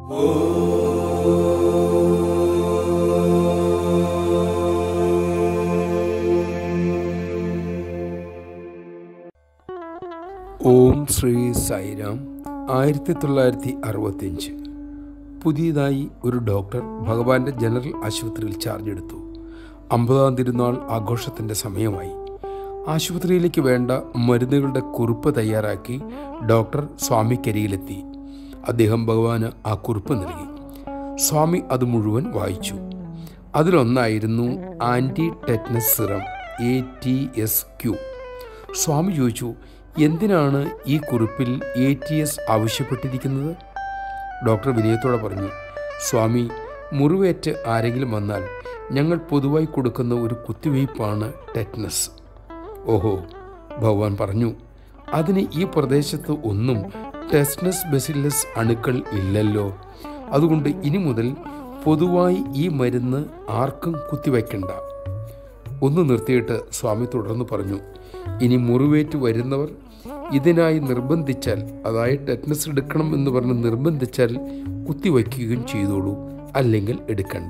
ഓം ശ്രീ സായിരാം ആയിരത്തി തൊള്ളായിരത്തി അറുപത്തിയഞ്ച് പുതിയതായി ഒരു ഡോക്ടർ ഭഗവാന്റെ ജനറൽ ആശുപത്രിയിൽ ചാർജ് എടുത്തു അമ്പതാം തിരുനാൾ ആഘോഷത്തിൻ്റെ സമയമായി ആശുപത്രിയിലേക്ക് വേണ്ട മരുന്നുകളുടെ കുറിപ്പ് തയ്യാറാക്കി ഡോക്ടർ സ്വാമിക്കരിയിലെത്തി അദ്ദേഹം ഭഗവാന് ആ കുറിപ്പ് നൽകി സ്വാമി അത് മുഴുവൻ വായിച്ചു അതിലൊന്നായിരുന്നു anti tetanus serum A T S Q Swami ചോദിച്ചു എന്തിനാണ് ഈ കുറിപ്പിൽ എ ടി എസ് ആവശ്യപ്പെട്ടിരിക്കുന്നത് ഡോക്ടർ വിനയത്തോടെ പറഞ്ഞു സ്വാമി മുറിവേറ്റ് ആരെങ്കിലും വന്നാൽ ഞങ്ങൾ പൊതുവായി കൊടുക്കുന്ന ഒരു കുത്തിവയ്പ്പാണ് ടെറ്റ്നസ് ഓഹോ ഭഗവാൻ പറഞ്ഞു അതിന് ഈ പ്രദേശത്ത് ഒന്നും ടെസ്നസ് ബെസിലസ് അണുക്കൾ ഇല്ലല്ലോ അതുകൊണ്ട് ഇനി മുതൽ പൊതുവായി ഈ മരുന്ന് ആർക്കും കുത്തിവയ്ക്കണ്ട ഒന്ന് നിർത്തിയിട്ട് സ്വാമി തുടർന്ന് പറഞ്ഞു ഇനി മുറിവേറ്റ് വരുന്നവർ ഇതിനായി നിർബന്ധിച്ചാൽ അതായത് ടെറ്റ്നസ് എടുക്കണം എന്ന് പറഞ്ഞ് നിർബന്ധിച്ചാൽ കുത്തിവയ്ക്കുകയും ചെയ്തോളൂ അല്ലെങ്കിൽ എടുക്കണ്ട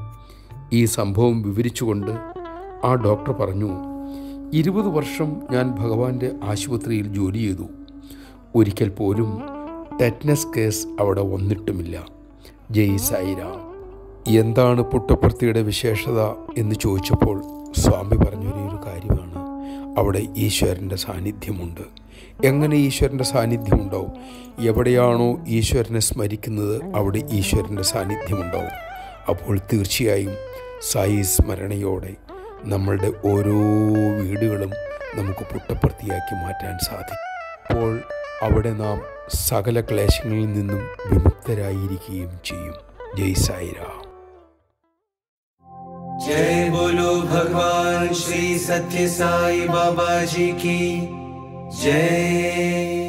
ഈ സംഭവം വിവരിച്ചുകൊണ്ട് ആ ഡോക്ടർ പറഞ്ഞു ഇരുപത് വർഷം ഞാൻ ഭഗവാന്റെ ആശുപത്രിയിൽ ജോലി ചെയ്തു ഒരിക്കൽ പോലും ടെറ്റ്നസ് കേസ് അവിടെ വന്നിട്ടുമില്ല ജയ് സായിരാം എന്താണ് പുട്ടപ്പർത്തിയുടെ വിശേഷത എന്ന് ചോദിച്ചപ്പോൾ സ്വാമി പറഞ്ഞൊരു ഒരു കാര്യമാണ് അവിടെ ഈശ്വരൻ്റെ സാന്നിധ്യമുണ്ട് എങ്ങനെ ഈശ്വരൻ്റെ സാന്നിധ്യമുണ്ടാവും എവിടെയാണോ ഈശ്വരനെ സ്മരിക്കുന്നത് അവിടെ ഈശ്വരൻ്റെ സാന്നിധ്യമുണ്ടാവും അപ്പോൾ തീർച്ചയായും സായി സ്മരണയോടെ നമ്മളുടെ ഓരോ വീടുകളും നമുക്ക് പുട്ടപ്പർത്തിയാക്കി മാറ്റാൻ സാധിക്കും അപ്പോൾ അവിടെ നാം സകല ക്ലേശങ്ങളിൽ നിന്നും വിമുക്തരായിരിക്കുകയും ചെയ്യും ജയ് സായിരാം जय बोलो भगवान श्री सत्य साई बाबा जी की जय